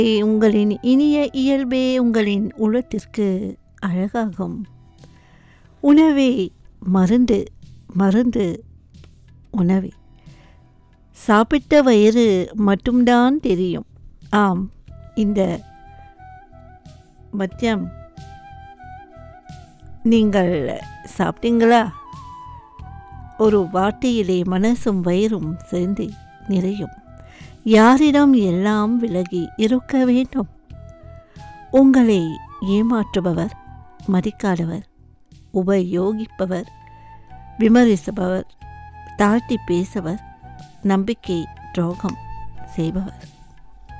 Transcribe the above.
உங்களின் இனிய இயல்பே உங்களின் உள்ளத்திற்கு அழகாகும் உணவே மருந்து மருந்து உணவே சாப்பிட்ட வயிறு மட்டும்தான் தெரியும் ஆம் இந்த மத்தியம் நீங்கள் சாப்பிட்டீங்களா ஒரு வார்த்தையிலே மனசும் வயிறும் சேர்ந்து நிறையும் யாரிடம் எல்லாம் விலகி இருக்க வேண்டும் உங்களை ஏமாற்றுபவர் மதிக்காதவர் உபயோகிப்பவர் விமர்சிப்பவர் தாழ்த்தி பேசவர் நம்பிக்கை துரோகம் செய்பவர்